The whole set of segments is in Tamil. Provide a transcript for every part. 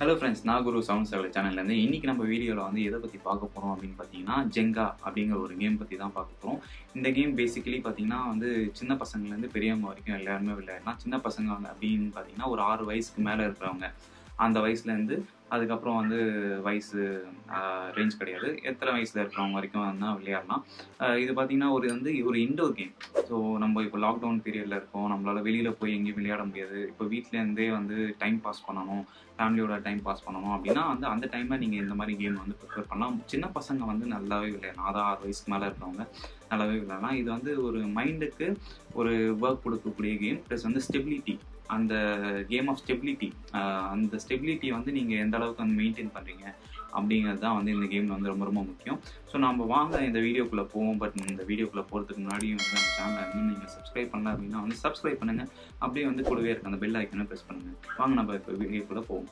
ஹலோ ஃப்ரெண்ட்ஸ் நான் குரு சவுண்ட் சேவல் சேனல்லேருந்து இன்றைக்கி நம்ம வீடியோவில் வந்து எதை பற்றி பார்க்க போகிறோம் அப்படின்னு பார்த்தீங்கன்னா ஜெங்கா அப்படிங்கிற ஒரு கேம் பற்றி தான் பார்க்க போகிறோம் இந்த கேம் பேசிக்கலி பார்த்தீங்கன்னா வந்து சின்ன பசங்கள்லேருந்து பெரியவங்க வரைக்கும் எல்லாருமே விளையாடலாம் சின்ன பசங்க வந்து அப்படின்னு பார்த்தீங்கன்னா ஒரு ஆறு வயசுக்கு மேலே இருக்கிறவங்க அந்த வயசுலேருந்து அதுக்கப்புறம் வந்து வயசு ரேஞ்ச் கிடையாது எத்தனை வயசில் இருக்கிறவங்க வரைக்கும் வந்து விளையாடலாம் ஆஹ் இது பார்த்தீங்கன்னா ஒரு வந்து ஒரு இண்டோர் கேம் ஸோ நம்ம இப்போ லாக்டவுன் பீரியடில் இருக்கோம் நம்மளால் வெளியில் போய் எங்கேயும் விளையாட முடியாது இப்போ வீட்டிலேருந்தே வந்து டைம் பாஸ் பண்ணணும் ஃபேமிலியோட டைம் பாஸ் பண்ணணும் அப்படின்னா வந்து அந்த டைமில் நீங்கள் இந்த மாதிரி கேம் வந்து ப்ரிஃபர் பண்ணலாம் சின்ன பசங்க வந்து நல்லாவே விளையாடலாம் அதான் ஆறு வயசுக்கு மேலே இருக்கிறவங்க நல்லாவே விளையாடலாம் இது வந்து ஒரு மைண்டுக்கு ஒரு ஒர்க் கொடுக்கக்கூடிய கேம் ப்ளஸ் வந்து ஸ்டெபிலிட்டி அந்த கேம் ஆஃப் ஸ்டெபிலிட்டி அந்த ஸ்டெபிலிட்டி வந்து நீங்கள் எந்த அளவுக்கு வந்து மெயின்டைன் பண்ணுறீங்க அப்படிங்கிறது தான் வந்து இந்த கேமில் வந்து ரொம்ப ரொம்ப முக்கியம் ஸோ நம்ம வாங்க இந்த வீடியோக்குள்ளே போவோம் பட் இந்த வீடியோக்குள்ளே போகிறதுக்கு முன்னாடி வந்து நம்ம சேனலை இன்னும் நீங்கள் சப்ஸ்கிரைப் பண்ணல அப்படின்னா வந்து சப்ஸ்கிரைப் பண்ணுங்கள் அப்படியே வந்து கூடவே இருக்க அந்த பெல் ஐக்கனை ப்ரெஸ் பண்ணுங்கள் வாங்க நம்ம இப்போ வீடியோக்குள்ளே போவோம்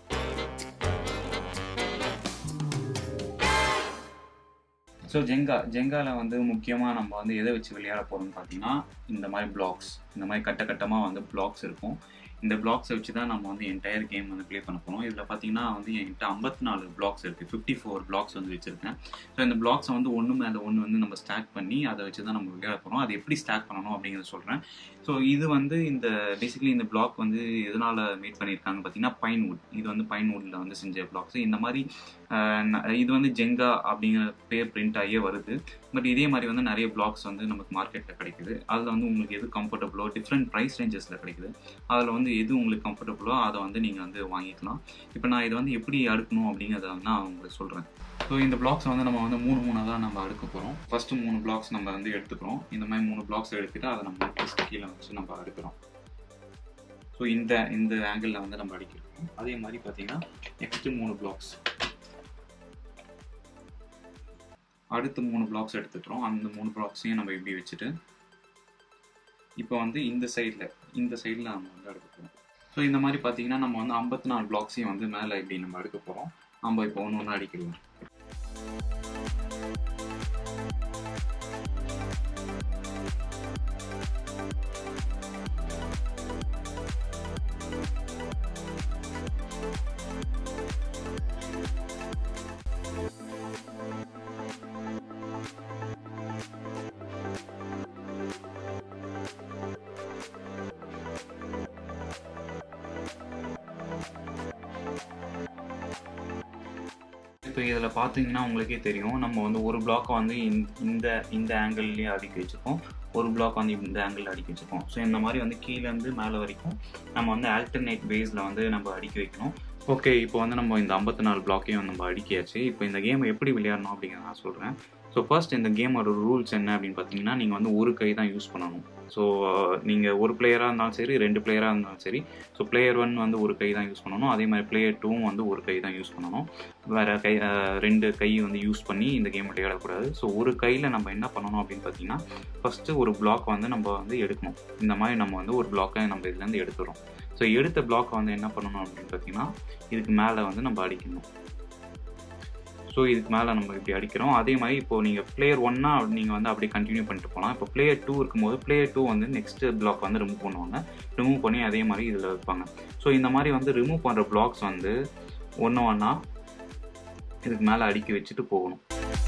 ஸோ ஜெங்கா ஜெங்காவில் வந்து முக்கியமாக நம்ம வந்து எதை வச்சு விளையாட போகிறோம்னு பார்த்தீங்கன்னா இந்த மாதிரி பிளாக்ஸ் இந்த மாதிரி கட்ட கட்டமாக வந்து பிளாக்ஸ் இருக்கும் இந்த பிளாக்ஸை வச்சு தான் நம்ம வந்து என்டையர் கேம் வந்து ப்ளே பண்ண போகிறோம் இதில் பார்த்தீங்கன்னா வந்து என்கிட்ட ஐம்பத்தி நாலு பிளாக்ஸ் இருக்குது ஃபிஃப்டி ஃபோர் பிளாக்ஸ் வந்து வச்சுருக்கேன் ஸோ இந்த பிளாக்ஸை வந்து ஒன்று மேலே ஒன்று வந்து நம்ம ஸ்டாக் பண்ணி அதை வச்சு தான் நம்ம விளையாட போகிறோம் அது எப்படி ஸ்டாக் பண்ணணும் அப்படிங்கிறத சொல்கிறேன் ஸோ இது வந்து இந்த பேசிக்கலி இந்த பிளாக் வந்து எதனால் மேட் பண்ணியிருக்காங்க பார்த்தீங்கன்னா பைன் வுட் இது வந்து பைன் வுட்டில் வந்து செஞ்ச பிளாக்ஸ் இந்த மாதிரி இது வந்து ஜெங்கா அப்படிங்கிற பேர் பிரிண்ட் ஆகியே வருது பட் இதே மாதிரி வந்து நிறைய பிளாக்ஸ் வந்து நமக்கு மார்க்கெட்டில் கிடைக்குது அதில் வந்து உங்களுக்கு எது கம்ஃபர்டபுளோ டிஃப்ரெண்ட் ப்ரைஸ் ரேஞ்சஸில் கிடைக்குது அதில் வந்து எது உங்களுக்கு கம்ஃபர்டபுளோ அதை வந்து நீங்கள் வந்து வாங்கிக்கலாம் இப்போ நான் இதை வந்து எப்படி அடுக்கணும் அப்படிங்கிறத வந்து நான் உங்களுக்கு சொல்கிறேன் ஸோ இந்த பிளாக்ஸ் வந்து நம்ம வந்து மூணு மூணாக தான் நம்ம அடுக்க போகிறோம் ஃபஸ்ட்டு மூணு பிளாக்ஸ் நம்ம வந்து எடுத்துக்கிறோம் இந்த மாதிரி மூணு பிளாக்ஸ் எடுத்துட்டு அதை நம்ம ஃபஸ்ட் கீழே வச்சு நம்ம அடுக்கிறோம் ஸோ இந்த இந்த ஆங்கிளில் வந்து நம்ம அடிக்கிறோம் அதே மாதிரி பார்த்தீங்கன்னா நெக்ஸ்ட்டு மூணு பிளாக்ஸ் அடுத்து மூணு பிளாக்ஸ் எடுத்துக்கிறோம் அந்த மூணு பிளாக்ஸையும் நம்ம இப்படி வச்சுட்டு இப்போ வந்து இந்த சைடில் இந்த சைடில் நம்ம வந்து அடுக்க போகிறோம் ஸோ இந்த மாதிரி பார்த்தீங்கன்னா நம்ம வந்து ஐம்பத்தி நாலு பிளாக்ஸையும் வந்து மேலே இப்படி நம்ம அடுக்க போகிறோம் நம்ம இப்போ ஒன்று ஒன்று அடிக்கலாம் இப்போ இதில் பார்த்தீங்கன்னா உங்களுக்கே தெரியும் நம்ம வந்து ஒரு பிளாக்கை வந்து இந்த இந்த ஆங்கிள்லேயே அடுக்கி வச்சுருக்கோம் ஒரு பிளாக் வந்து இந்த ஆங்கிள் அடுக்கி வச்சுருக்கோம் ஸோ இந்த மாதிரி வந்து கீழேருந்து மேலே வரைக்கும் நம்ம வந்து ஆல்டர்னேட் பேஸில் வந்து நம்ம அடுக்கி வைக்கணும் ஓகே இப்போ வந்து நம்ம இந்த ஐம்பத்தி நாலு பிளாக்கையும் நம்ம அடுக்கியாச்சு இப்போ இந்த கேமை எப்படி விளையாடணும் அப்படிங்கிறத நான் சொல்கிறேன் ஸோ ஃபர்ஸ்ட் இந்த கேமோட ரூல்ஸ் என்ன அப்படின்னு பார்த்தீங்கன்னா நீங்கள் வந்து ஒரு கை தான் யூஸ் பண்ணணும் ஸோ நீங்கள் ஒரு பிளேயராக இருந்தாலும் சரி ரெண்டு பிளேயராக இருந்தாலும் சரி ஸோ பிளேயர் ஒன் வந்து ஒரு கை தான் யூஸ் பண்ணணும் அதே மாதிரி பிளேயர் டூவும் வந்து ஒரு கை தான் யூஸ் பண்ணணும் வேறு கை ரெண்டு கை வந்து யூஸ் பண்ணி இந்த கேம் விளையாடக்கூடாது ஸோ ஒரு கையில் நம்ம என்ன பண்ணணும் அப்படின்னு பார்த்தீங்கன்னா ஃபஸ்ட்டு ஒரு பிளாக் வந்து நம்ம வந்து எடுக்கணும் இந்த மாதிரி நம்ம வந்து ஒரு பிளாக்கை நம்ம இதுலேருந்து எடுத்துகிறோம் ஸோ எடுத்த பிளாக்கை வந்து என்ன பண்ணணும் அப்படின்னு பார்த்தீங்கன்னா இதுக்கு மேலே வந்து நம்ம அடிக்கணும் ஸோ இதுக்கு மேலே நம்ம இப்படி அடிக்கிறோம் அதே மாதிரி இப்போது நீங்கள் பிளேயர் ஒன்னா நீங்கள் வந்து அப்படியே கண்டினியூ பண்ணிட்டு போகலாம் இப்போ பிளேயர் டூ இருக்கும்போது பிளேயர் டூ வந்து நெக்ஸ்ட் பிளாக் வந்து ரிமூவ் பண்ணுவாங்க ரிமூவ் பண்ணி அதே மாதிரி இதில் வைப்பாங்க ஸோ இந்த மாதிரி வந்து ரிமூவ் பண்ணுற பிளாக்ஸ் வந்து ஒன்று ஒன்றா இதுக்கு மேலே அடுக்கி வச்சுட்டு போகணும்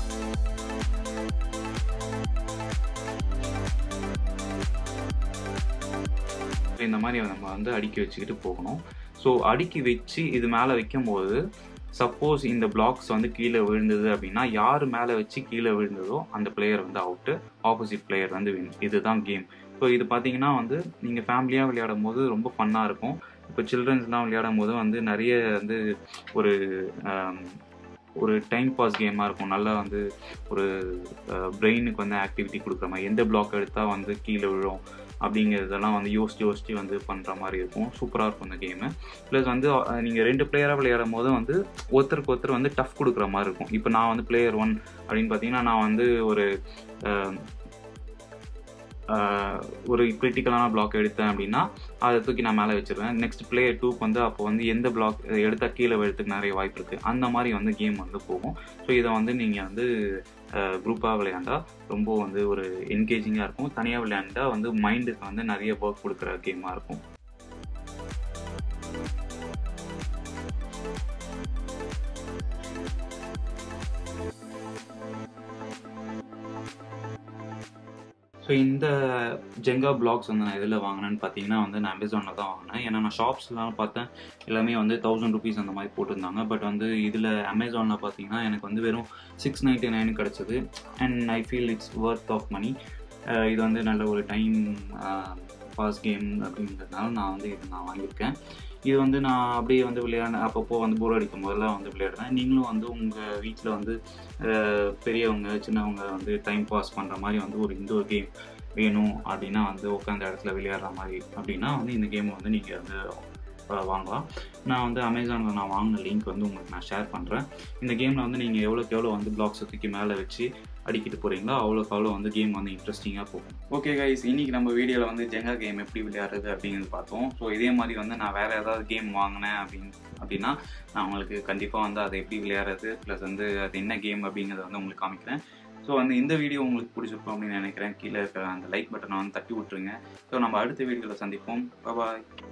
இந்த மாதிரி நம்ம வந்து அடுக்கி வச்சுக்கிட்டு போகணும் ஸோ அடுக்கி வச்சு இது மேலே வைக்கும்போது சப்போஸ் இந்த பிளாக்ஸ் வந்து கீழே விழுந்தது அப்படின்னா யார் மேலே வச்சு கீழே விழுந்ததோ அந்த பிளேயர் வந்து அவுட்டு ஆப்போசிட் பிளேயர் வந்து வின் இதுதான் கேம் ஸோ இது பார்த்தீங்கன்னா வந்து நீங்கள் ஃபேமிலியாக விளையாடும் போது ரொம்ப ஃபன்னாக இருக்கும் இப்போ சில்ட்ரன்ஸ்லாம் விளையாடும் போது வந்து நிறைய வந்து ஒரு ஒரு டைம் பாஸ் கேமாக இருக்கும் நல்லா வந்து ஒரு பிரெயினுக்கு வந்து ஆக்டிவிட்டி கொடுக்குற மாதிரி எந்த பிளாக் எடுத்தால் வந்து கீழே விழும் அப்படிங்கிறதெல்லாம் வந்து யோசிச்சு யோசிச்சு வந்து பண்ணுற மாதிரி இருக்கும் சூப்பராக இருக்கும் இந்த கேமு ப்ளஸ் வந்து நீங்கள் ரெண்டு பிளேயராக விளையாடும் போது வந்து ஒருத்தருக்கு ஒருத்தர் வந்து டஃப் கொடுக்குற மாதிரி இருக்கும் இப்போ நான் வந்து பிளேயர் ஒன் அப்படின்னு பார்த்தீங்கன்னா நான் வந்து ஒரு ஒரு கிரிட்டிக்கலான பிளாக் எடுத்தேன் அப்படின்னா அதை தூக்கி நான் மேலே வச்சிருவேன் நெக்ஸ்ட் பிளேயர் டூக்கு வந்து அப்போ வந்து எந்த பிளாக் எடுத்தால் கீழே விழுறதுக்கு நிறைய வாய்ப்பு இருக்குது அந்த மாதிரி வந்து கேம் வந்து போகும் ஸோ இதை வந்து நீங்கள் வந்து குரூப்பாக விளையாண்டா ரொம்ப வந்து ஒரு என்கேஜிங்காக இருக்கும் தனியாக விளையாண்டா வந்து மைண்டுக்கு வந்து நிறைய ஒர்க் கொடுக்குற கேமாக இருக்கும் இந்த ஜெங்கா பிளாக்ஸ் வந்து நான் எதில் வாங்கினேன்னு பார்த்தீங்கன்னா வந்து நான் அமேசானில் தான் வாங்கினேன் ஏன்னா நான் ஷாப்ஸ்லாம் பார்த்தேன் எல்லாமே வந்து தௌசண்ட் ருபீஸ் அந்த மாதிரி போட்டிருந்தாங்க பட் வந்து இதில் அமேசானில் பார்த்தீங்கன்னா எனக்கு வந்து வெறும் சிக்ஸ் நைன்ட்டி நைன் கிடச்சிது and I feel it's worth of money இது வந்து நல்ல ஒரு டைம் பாஸ் கேம் அப்படின்றதுனால நான் வந்து இது நான் வாங்கியிருக்கேன் இது வந்து நான் அப்படியே வந்து விளையாட அப்பப்போ வந்து போர் அடிக்கும் போதெல்லாம் வந்து விளையாடுறேன் நீங்களும் வந்து உங்கள் வீட்டில் வந்து அஹ், பெரியவங்க சின்னவங்க வந்து டைம் பாஸ் பண்ணுற மாதிரி வந்து ஒரு இந்த ஒரு கேம் வேணும் அப்படின்னா வந்து உட்காந்த இடத்துல விளையாடுற மாதிரி அப்படின்னா வந்து இந்த கேம் வந்து நீங்கள் வந்து அஹ், வாங்கலாம் நான் வந்து அமேசானில் நான் வாங்கின லிங்க் வந்து உங்களுக்கு நான் ஷேர் பண்ணுறேன் இந்த கேமில் வந்து நீங்கள் எவ்வளோக்கு எவ்வளோ வந்து பிளாக்ஸை தூக்கி மேலே வச்சு அடிக்கிட்டு போகிறீங்களோ அவ்வளோக்கு அவ்வளோ வந்து கேம் வந்து இன்ட்ரெஸ்டிங்காக போகும் ஓகே கைஸ் இன்னைக்கு நம்ம வீடியோவில் வந்து ஜெங்கா கேம் எப்படி விளையாடுறது அப்படிங்கிறது பார்த்தோம் ஸோ இதே மாதிரி வந்து நான் வேறு ஏதாவது கேம் வாங்கினேன் அப்படின்னு அப்படின்னா நான் உங்களுக்கு கண்டிப்பாக வந்து அதை எப்படி விளையாடுறது ப்ளஸ் வந்து அது என்ன கேம் அப்படிங்கிறத வந்து உங்களுக்கு காமிக்கிறேன் ஸோ வந்து இந்த வீடியோ உங்களுக்கு பிடிச்சிருக்கும் அப்படின்னு நினைக்கிறேன் கீழே இருக்கிற அந்த லைக் பட்டனை வந்து தட்டி விட்டுருங்க ஸோ நம்ம அடுத்த வீடியோவில் சந்திப்போம் பாய்